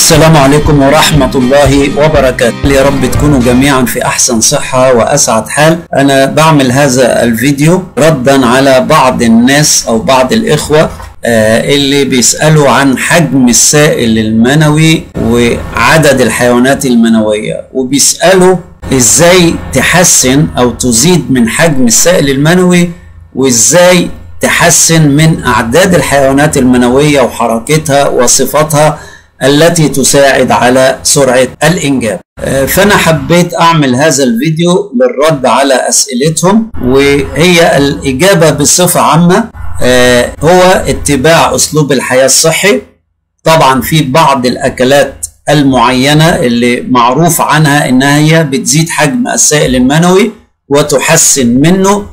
السلام عليكم ورحمة الله وبركاته يا رب تكونوا جميعا في أحسن صحة وأسعد حال أنا بعمل هذا الفيديو ردا على بعض الناس أو بعض الإخوة آه، اللي بيسألوا عن حجم السائل المنوي وعدد الحيوانات المنوية وبيسألوا إزاي تحسن أو تزيد من حجم السائل المنوي وإزاي تحسن من أعداد الحيوانات المنوية وحركتها وصفاتها التي تساعد على سرعة الإنجاب فأنا حبيت أعمل هذا الفيديو للرد على أسئلتهم وهي الإجابة بصفة عامة هو اتباع أسلوب الحياة الصحي طبعا في بعض الأكلات المعينة اللي معروف عنها إنها هي بتزيد حجم السائل المنوي وتحسن منه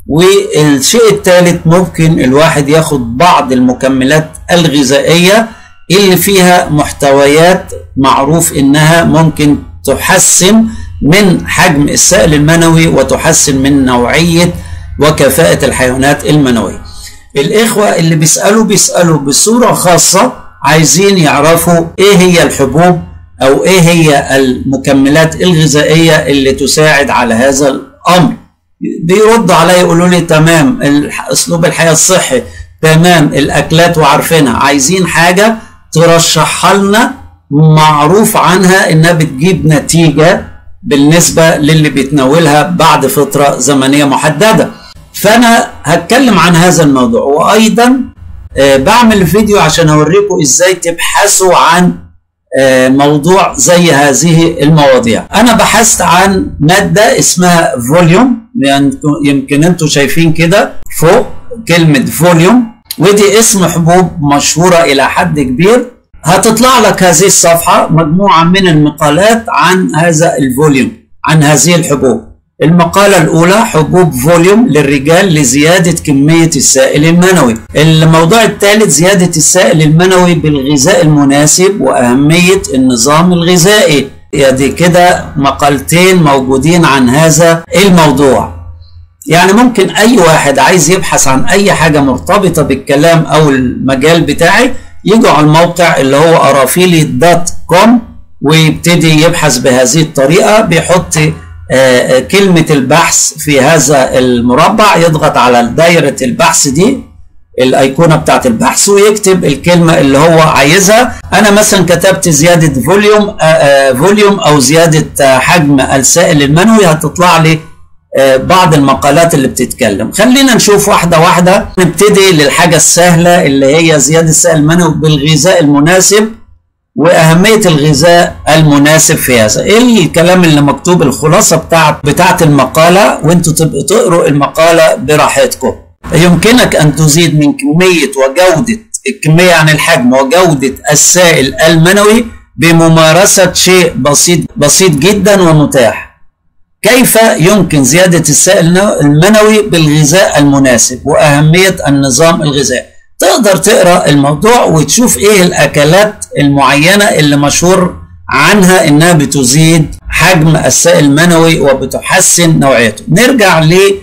والشيء الثالث ممكن الواحد ياخد بعض المكملات الغذائية اللي فيها محتويات معروف انها ممكن تحسن من حجم السائل المنوي وتحسن من نوعية وكفاءة الحيوانات المنوية الاخوة اللي بيسألوا بيسألوا بصورة خاصة عايزين يعرفوا ايه هي الحبوب او ايه هي المكملات الغذائية اللي تساعد على هذا الامر بيردوا عليا يقولوا لي تمام اسلوب الحياة الصحي تمام الاكلات وعارفينها عايزين حاجة ترشحها لنا معروف عنها انها بتجيب نتيجة بالنسبة للي بيتناولها بعد فترة زمنية محددة فانا هتكلم عن هذا الموضوع وايضا بعمل فيديو عشان اوريكم ازاي تبحثوا عن موضوع زي هذه المواضيع انا بحثت عن مادة اسمها فوليوم يعني يمكن انتم شايفين كده فوق كلمة فوليوم ودي اسم حبوب مشهورة إلى حد كبير هتطلع لك هذه الصفحة مجموعة من المقالات عن هذا الفوليوم عن هذه الحبوب المقالة الأولى حبوب فوليوم للرجال لزيادة كمية السائل المنوي الموضوع الثالث زيادة السائل المنوي بالغذاء المناسب وأهمية النظام الغذائي دي كده مقالتين موجودين عن هذا الموضوع يعني ممكن اي واحد عايز يبحث عن اي حاجة مرتبطة بالكلام او المجال بتاعي يجوا على الموقع اللي هو ارافيلي دوت كوم ويبتدي يبحث بهذه الطريقة بيحط آه كلمة البحث في هذا المربع يضغط على دايرة البحث دي الايقونة بتاعت البحث ويكتب الكلمة اللي هو عايزها انا مثلا كتبت زيادة فوليوم آه آه فوليوم او زيادة حجم السائل المنوي هتطلع لي بعض المقالات اللي بتتكلم خلينا نشوف واحدة واحدة نبتدي للحاجة السهلة اللي هي زيادة السائل المنوي بالغذاء المناسب وأهمية الغذاء المناسب في هذا إيه الكلام اللي مكتوب الخلاصة بتاعت بتاعت المقالة وانتوا تبقوا تقروا المقالة براحتكم يمكنك أن تزيد من كمية وجودة الكمية عن الحجم وجودة السائل المنوي بممارسة شيء بسيط بسيط جدا ومتاح كيف يمكن زيادة السائل المنوي بالغذاء المناسب وأهمية النظام الغذائي تقدر تقرأ الموضوع وتشوف إيه الأكلات المعينة اللي مشهور عنها إنها بتزيد حجم السائل المنوي وبتحسن نوعيته نرجع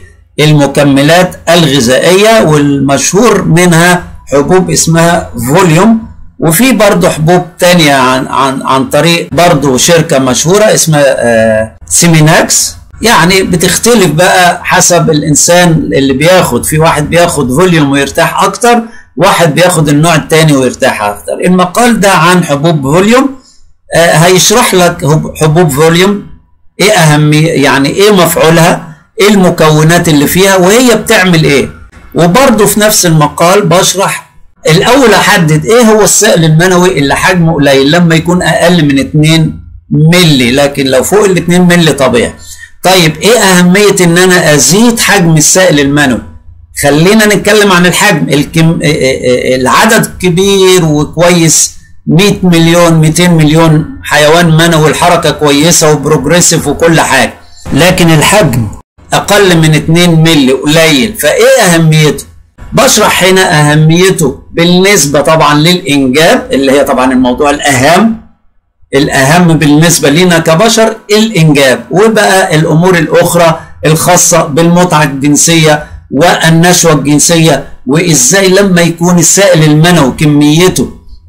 للمكملات الغذائية والمشهور منها حبوب اسمها فوليوم وفي برضه حبوب تانية عن عن عن طريق برضه شركة مشهورة اسمها آه سيميناكس يعني بتختلف بقى حسب الإنسان اللي بياخد في واحد بياخد فوليوم ويرتاح أكتر واحد بياخد النوع التاني ويرتاح أكتر المقال ده عن حبوب فوليوم آه هيشرح لك حبوب فوليوم إيه أهمية يعني إيه مفعولها إيه المكونات اللي فيها وهي بتعمل إيه وبرضه في نفس المقال بشرح الاول احدد ايه هو السائل المنوي اللي حجمه قليل لما يكون اقل من 2 ملي لكن لو فوق ال 2 ملي طبيعي طيب ايه اهميه ان انا ازيد حجم السائل المنوي خلينا نتكلم عن الحجم الكم... العدد كبير وكويس 100 مليون 200 مليون حيوان منوي الحركه كويسه وبروجريسيف وكل حاجه لكن الحجم اقل من 2 ملي قليل فايه اهميته بشرح هنا اهميته بالنسبه طبعا للانجاب اللي هي طبعا الموضوع الاهم الاهم بالنسبه لنا كبشر الانجاب وبقى الامور الاخرى الخاصه بالمتعه الجنسيه والنشوه الجنسيه وازاي لما يكون السائل المنوي كميته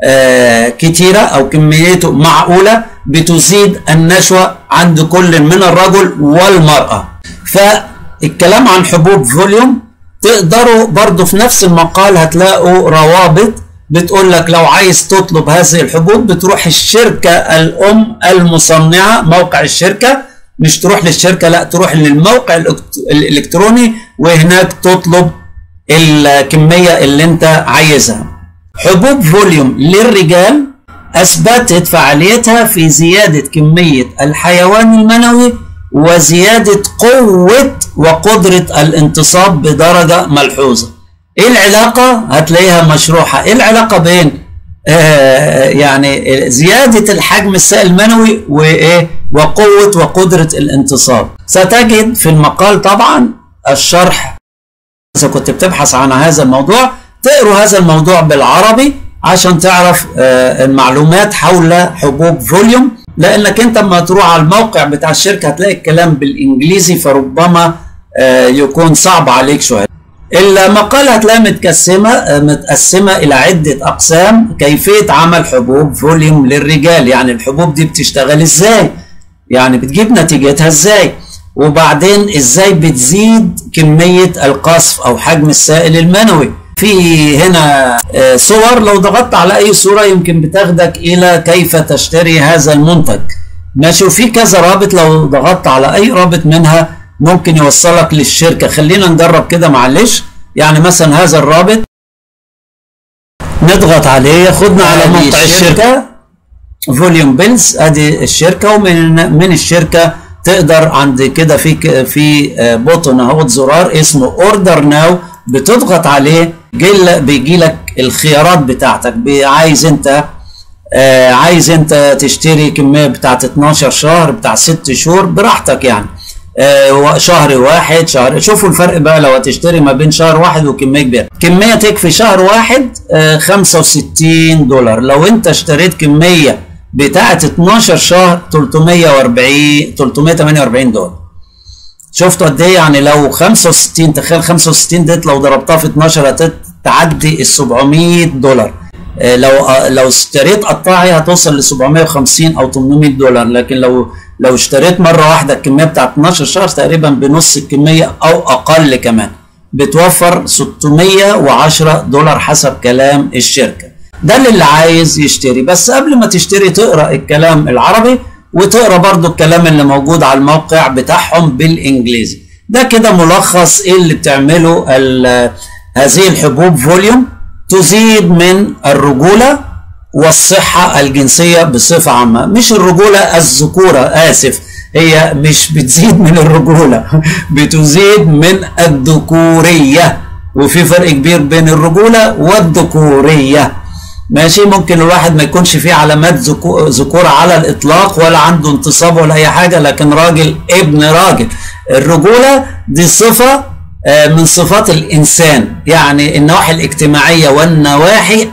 آه كتيرة أو كميته معقولة بتزيد النشوة عند كل من الرجل والمرأة فالكلام عن حبوب فوليوم تقدروا برضو في نفس المقال هتلاقوا روابط بتقول لك لو عايز تطلب هذه الحبوب بتروح الشركة الأم المصنعة موقع الشركة مش تروح للشركة لا تروح للموقع الإلكتروني وهناك تطلب الكمية اللي انت عايزها حبوب فوليوم للرجال أثبتت فعاليتها في زيادة كمية الحيوان المنوي وزيادة قوة وقدرة الانتصاب بدرجة ملحوظة ايه العلاقة هتلاقيها مشروحة ايه العلاقة بين آه يعني زيادة الحجم السائل المنوي وايه وقوة وقدرة الانتصاب ستجد في المقال طبعا الشرح إذا كنت بتبحث عن هذا الموضوع تقروا هذا الموضوع بالعربي عشان تعرف آه المعلومات حول حبوب فوليوم لانك انت لما تروح على الموقع بتاع الشركه هتلاقي الكلام بالانجليزي فربما آه يكون صعب عليك شويه المقالة هتلاقيها متقسمة متقسمة إلى عدة أقسام كيفية عمل حبوب فوليوم للرجال يعني الحبوب دي بتشتغل إزاي يعني بتجيب نتيجتها إزاي وبعدين إزاي بتزيد كمية القصف أو حجم السائل المنوي في هنا صور لو ضغطت على أي صورة يمكن بتاخدك إلى كيف تشتري هذا المنتج ماشي وفي كذا رابط لو ضغطت على أي رابط منها ممكن يوصلك للشركة خلينا نجرب كده معلش يعني مثلا هذا الرابط نضغط عليه ياخدنا على موقع الشركة فوليوم بيلز ادي الشركة ومن من الشركة تقدر عند كده في في بوتون اهو زرار اسمه اوردر ناو بتضغط عليه بيجي لك الخيارات بتاعتك عايز انت آه عايز انت تشتري كميه بتاعت 12 شهر بتاع 6 شهور براحتك يعني آه شهر واحد شهر شوفوا الفرق بقى لو هتشتري ما بين شهر واحد وكميه كبيره كميه تكفي شهر واحد آه 65 دولار لو انت اشتريت كميه بتاعت 12 شهر 340 348 دولار شفتوا قد ايه يعني لو 65 تخيل 65 ديت لو ضربتها في 12 هتعدي ال 700 دولار آه لو لو اشتريت قطاعي هتوصل ل 750 او 800 دولار لكن لو لو اشتريت مره واحده الكميه بتاعت 12 شهر تقريبا بنص الكميه او اقل كمان بتوفر 610 دولار حسب كلام الشركه ده اللي عايز يشتري بس قبل ما تشتري تقرا الكلام العربي وتقرا برضو الكلام اللي موجود على الموقع بتاعهم بالانجليزي ده كده ملخص ايه اللي بتعمله هذه الحبوب فوليوم تزيد من الرجوله والصحة الجنسية بصفة عامة مش الرجولة الذكورة آسف هي مش بتزيد من الرجولة بتزيد من الذكورية وفي فرق كبير بين الرجولة والذكورية ماشي ممكن الواحد ما يكونش فيه علامات ذكورة على الإطلاق ولا عنده انتصاب ولا أي حاجة لكن راجل ابن راجل الرجولة دي صفة من صفات الإنسان يعني النواحي الاجتماعية والنواحي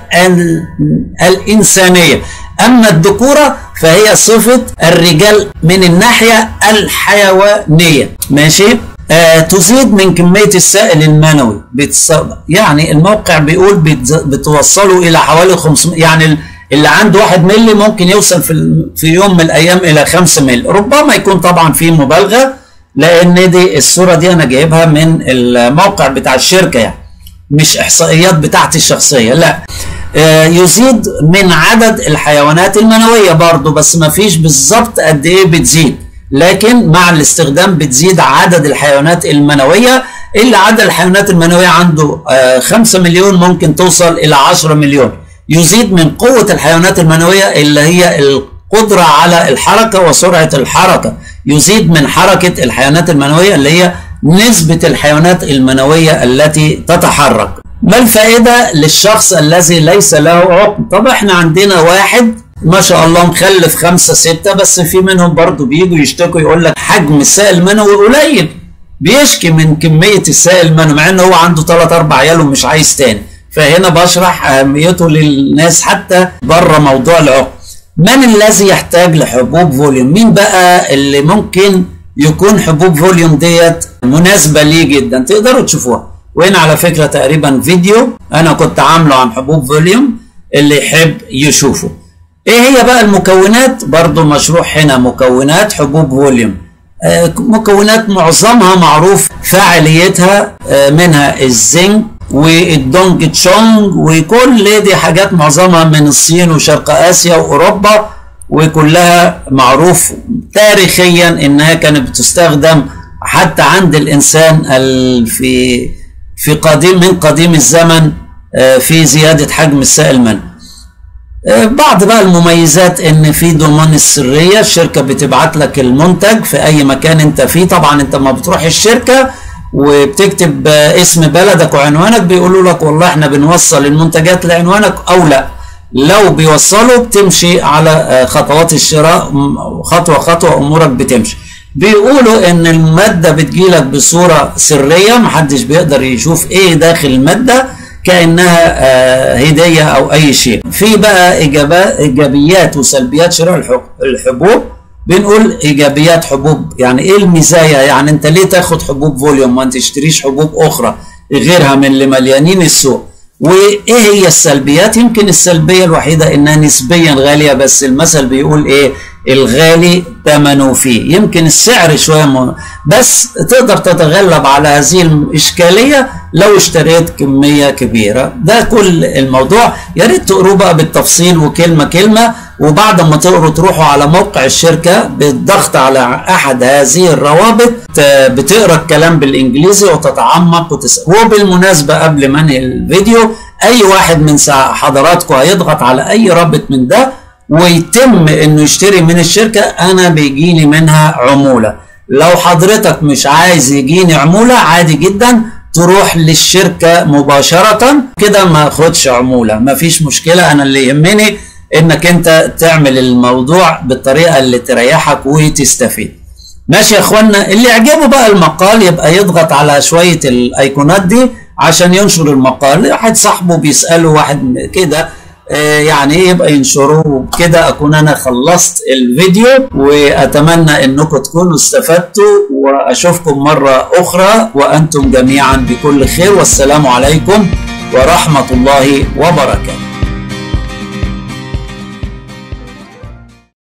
الإنسانية أما الذكورة فهي صفة الرجال من الناحية الحيوانية ماشي آه تزيد من كمية السائل المنوي بتص... يعني الموقع بيقول بتز... بتوصله إلى حوالي 500 يعني اللي عنده 1 ملي ممكن يوصل في, ال... في يوم من الأيام إلى 5 ملي ربما يكون طبعا في مبالغة لان دي الصوره دي انا جايبها من الموقع بتاع الشركه يعني مش احصائيات بتاعتي الشخصيه لا آه يزيد من عدد الحيوانات المنويه برضو بس ما فيش بالظبط قد ايه بتزيد لكن مع الاستخدام بتزيد عدد الحيوانات المنويه اللي عدد الحيوانات المنويه عنده آه 5 مليون ممكن توصل الى 10 مليون يزيد من قوه الحيوانات المنويه اللي هي القدره على الحركه وسرعه الحركه يزيد من حركة الحيوانات المنوية اللي هي نسبة الحيوانات المنوية التي تتحرك ما الفائدة للشخص الذي ليس له عقم طب احنا عندنا واحد ما شاء الله مخلف خمسة ستة بس في منهم برضو بيجوا يشتكوا يقول لك حجم السائل المنوي قليل بيشكي من كمية السائل المنوي مع ان هو عنده ثلاث اربع عيال ومش عايز تاني فهنا بشرح اهميته للناس حتى بره موضوع العقم من الذي يحتاج لحبوب فوليوم مين بقى اللي ممكن يكون حبوب فوليوم ديت مناسبة ليه جدا تقدروا تشوفوها وهنا على فكرة تقريبا فيديو انا كنت عامله عن حبوب فوليوم اللي يحب يشوفه ايه هي بقى المكونات برضو مشروح هنا مكونات حبوب فوليوم مكونات معظمها معروف فاعليتها منها الزنك والدونج تشونج وكل دي حاجات معظمها من الصين وشرق اسيا واوروبا وكلها معروف تاريخيا انها كانت بتستخدم حتى عند الانسان في في قديم من قديم الزمن في زياده حجم السائل المنوي بعض بقى المميزات ان في ضمان السريه الشركه بتبعت لك المنتج في اي مكان انت فيه طبعا انت ما بتروح الشركه وبتكتب اسم بلدك وعنوانك بيقولوا لك والله احنا بنوصل المنتجات لعنوانك او لا لو بيوصلوا بتمشي على خطوات الشراء خطوه خطوه امورك بتمشي بيقولوا ان الماده بتجيلك بصوره سريه محدش بيقدر يشوف ايه داخل الماده كانها هديه او اي شيء في بقى ايجابيات وسلبيات شراء الحبوب بنقول ايجابيات حبوب يعني ايه المزايا يعني انت ليه تاخد حبوب فوليوم ما تشتريش حبوب اخرى غيرها من اللي مليانين السوق وايه هي السلبيات يمكن السلبيه الوحيده انها نسبيا غاليه بس المثل بيقول ايه الغالي ثمنه فيه يمكن السعر شويه م... بس تقدر تتغلب على هذه الاشكاليه لو اشتريت كميه كبيره ده كل الموضوع يا ريت تقروه بقى بالتفصيل وكلمه كلمه وبعد ما تقروا تروحوا على موقع الشركه بالضغط على احد هذه الروابط بتقرا الكلام بالانجليزي وتتعمق وتس... وبالمناسبه قبل ما انهي الفيديو اي واحد من حضراتكم هيضغط على اي رابط من ده ويتم انه يشتري من الشركه انا بيجيني منها عموله لو حضرتك مش عايز يجيني عموله عادي جدا تروح للشركه مباشره كده ما اخدش عموله مفيش مشكله انا اللي يهمني انك انت تعمل الموضوع بالطريقه اللي تريحك وتستفيد ماشي يا اخوانا اللي يعجبه بقى المقال يبقى يضغط على شويه الايقونات دي عشان ينشر المقال واحد صاحبه بيساله واحد كده يعني يبقى ينشروه وبكده اكون انا خلصت الفيديو واتمنى انكم تكونوا استفدتوا واشوفكم مره اخرى وانتم جميعا بكل خير والسلام عليكم ورحمه الله وبركاته